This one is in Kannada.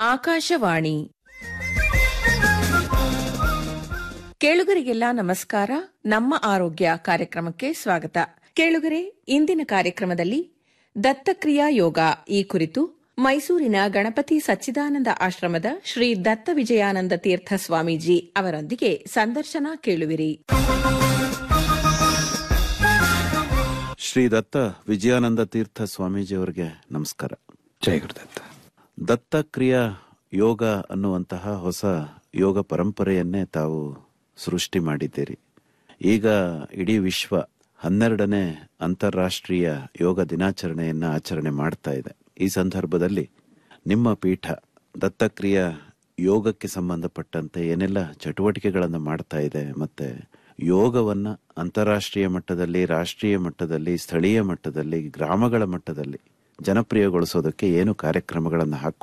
ಆಕಾಶವಾಣಿ ಕೇಳುಗರಿಗೆಲ್ಲ ನಮಸ್ಕಾರ ನಮ್ಮ ಆರೋಗ್ಯ ಕಾರ್ಯಕ್ರಮಕ್ಕೆ ಸ್ವಾಗತ ಕೇಳುಗರೆ ಇಂದಿನ ಕಾರ್ಯಕ್ರಮದಲ್ಲಿ ದತ್ತಕ್ರಿಯಾ ಯೋಗ ಈ ಕುರಿತು ಮೈಸೂರಿನ ಗಣಪತಿ ಸಚ್ಚಿದಾನಂದ ಆಶ್ರಮದ ಶ್ರೀ ದತ್ತ ವಿಜಯಾನಂದ ತೀರ್ಥ ಸ್ವಾಮೀಜಿ ಅವರೊಂದಿಗೆ ಸಂದರ್ಶನ ಕೇಳುವಿರಿ ಶ್ರೀ ದತ್ತ ವಿಜಯಾನಂದ ತೀರ್ಥ ಸ್ವಾಮೀಜಿಯವರಿಗೆ ನಮಸ್ಕಾರ ಜಯ ಗುರುದತ್ತ ದತ್ತಕ್ರಿಯಾ ಯೋಗ ಅನ್ನುವಂತಹ ಹೊಸ ಯೋಗ ಪರಂಪರೆಯನ್ನೇ ತಾವು ಸೃಷ್ಟಿ ಮಾಡಿದ್ದೀರಿ ಈಗ ಇಡೀ ವಿಶ್ವ ಹನ್ನೆರಡನೇ ಅಂತಾರಾಷ್ಟ್ರೀಯ ಯೋಗ ದಿನಾಚರಣೆಯನ್ನ ಆಚರಣೆ ಮಾಡ್ತಾ ಇದೆ ಈ ಸಂದರ್ಭದಲ್ಲಿ ನಿಮ್ಮ ಪೀಠ ದತ್ತಕ್ರಿಯಾ ಯೋಗಕ್ಕೆ ಸಂಬಂಧಪಟ್ಟಂತೆ ಏನೆಲ್ಲ ಚಟುವಟಿಕೆಗಳನ್ನು ಮಾಡ್ತಾ ಇದೆ ಮತ್ತೆ ಯೋಗವನ್ನ ಅಂತಾರಾಷ್ಟ್ರೀಯ ಮಟ್ಟದಲ್ಲಿ ರಾಷ್ಟ್ರೀಯ ಮಟ್ಟದಲ್ಲಿ ಸ್ಥಳೀಯ ಮಟ್ಟದಲ್ಲಿ ಗ್ರಾಮಗಳ ಮಟ್ಟದಲ್ಲಿ ಜನಪ್ರಿಯಗೊಳಿಸೋದಕ್ಕೆ ಏನು ಕಾರ್ಯಕ್ರಮಗಳನ್ನು